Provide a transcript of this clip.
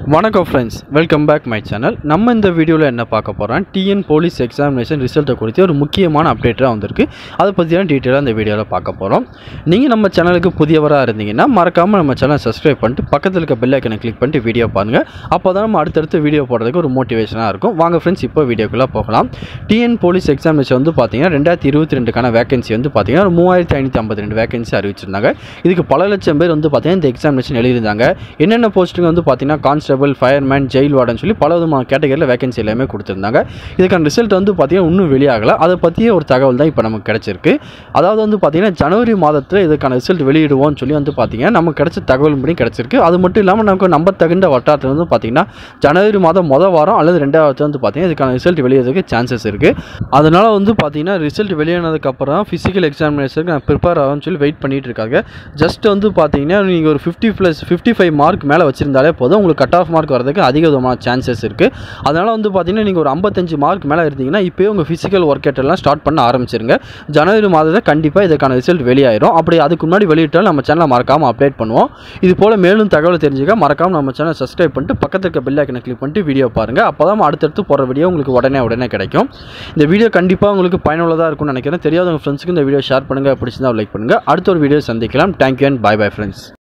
வணக்கம் friends welcome back my channel நம்ம இந்த வீடியோவில் என்ன பார்க்க போகிறோம் டிஎன் போலீஸ் எக்ஸாமினேஷன் ரிசல்ட்டை குறித்து ஒரு முக்கியமான அப்டேட்டாக வந்திருக்கு அதை பற்றியான டீட்டெயிலாக இந்த வீடியோவில் பார்க்க போகிறோம் நீங்கள் நம்ம சேனலுக்கு புதியவராக இருந்தீங்கன்னா மறக்காமல் நம்ம சேனல் சப்ஸ்கிரைப் பண்ணிட்டு பக்கத்தில் இருக்க பெல் ஐக்கனை கிளிக் பண்ணிட்டு வீடியோ பாருங்கள் அப்போ தான் நம்ம அடுத்தடுத்து வீடியோ போடுறதுக்கு ஒரு மோட்டிவேஷனாக இருக்கும் வாங்க ஃப்ரெண்ட்ஸ் இப்போ வீடியோக்குள்ளே போகலாம் டிஎன் போலீஸ் எக்ஸாமினேஷன் வந்து பார்த்தீங்கன்னா ரெண்டாயிரத்தி இருபத்தி ரெண்டுக்கான வேகன்சி வந்து பார்த்தீங்கன்னா ஒரு மூவாயிரத்தி ஐநூற்றி ஐம்பத்தி ரெண்டு வேகன்சி அறிவிச்சிருந்தாங்க இதுக்கு பல லட்சம் பேர் வந்து பார்த்தீங்கன்னா இந்த எக்ஸாமினேஷன் எழுதியிருந்தாங்க என்னென்ன போஸ்ட்டுங்க வந்து பார்த்தீங்கன்னா கான்ஸ்டபிள் ஃபயர்மேன் ஜெயில் வார்டன் சொல்லி பல விதமான கேட்டகரியில் வேகன்சி எல்லாமே கொடுத்துருந்தாங்க இதுக்கான ரிசல்ட் வந்து பார்த்தீங்கன்னா இன்னும் வெளியாகலை அதை பற்றிய ஒரு தகவல் தான் இப்போ நமக்கு கிடச்சிருக்கு அதாவது வந்து பார்த்தீங்கன்னா ஜனவரி மாதத்தில் இதுக்கான ரிசல்ட் வெளியிடுவோம்னு சொல்லி வந்து பார்த்தீங்கன்னா நமக்கு கிடைச்ச தகவல் படி கிடச்சிருக்கு அது மட்டும் இல்லாமல் நமக்கு நம்பத்தகுந்த வட்டாரத்தில் வந்து பார்த்தீங்கன்னா ஜனவரி மாதம் மொதல் வாரம் அல்லது ரெண்டாவது வந்து பார்த்தீங்கன்னா இதுக்கான ரிசல்ட் வெளியிறதுக்கு சான்சஸ் இருக்குது அதனால் வந்து பார்த்தீங்கன்னா ரிசல்ட் வெளியானதுக்கப்புறம் ஃபிசிக்கல் எக்ஸாமினேஷனுக்கு நான் ப்ரிப்பேர் ஆகும்னு சொல்லி வெயிட் பண்ணிட்டு இருக்காங்க ஜஸ்ட் வந்து பார்த்தீங்கன்னா நீங்கள் ஒரு fifty plus fifty five mark மேலே வச்சிருந்தாலே போதும் உங்களுக்கு கட் ஆஃப் மார்க் வரதுக்கு அதிக விதமான சான்சஸ் இருக்குது அதனால் வந்து பார்த்தீங்கன்னா நீங்கள் ஒரு ஐம்பத்தஞ்சு மார்க் மேலே இருந்தீங்கன்னா இப்போயே உங்கள் ஃபிசிக்கல் ஒர்க் எல்லாம் ஸ்டார்ட் பண்ண ஆரம்பிச்சிருங்க ஜனவரி மாதத்தில் கண்டிப்பாக இதுக்கான ரிசல்ட் வெளியாயிரும் அப்படி அதுக்கு முன்னாடி வெளியிட்டாலும் நம்ம சேனலை மறக்காமல் அப்டேட் பண்ணுவோம் இது போல் மேலும் தகவல் தெரிஞ்சுக்க மறக்காமல் நம்ம சேனலை சப்ஸ்கிரைப் பண்ணிட்டு பக்கத்தில் இருக்க பெல் ஐக்கனை கிளிக் பண்ணிட்டு வீடியோ பாருங்கள் அப்போ தான் அடுத்தடுத்து போகிற வீடியோ உங்களுக்கு உடனே உடனே கிடைக்கும் இந்த வீடியோ கண்டிப்பாக உங்களுக்கு பயனுள்ளதாக இருக்கும்னு நினைக்கிறேன் தெரியாதவங்க ஃப்ரெண்ட்ஸுக்கு இந்த வீடியோ ஷேர் பண்ணுங்கள் பிடிச்சிருந்தா லைக் பண்ணுங்கள் அடுத்த ஒரு வீடியோ சந்திக்கலாம் thank you and bye bye friends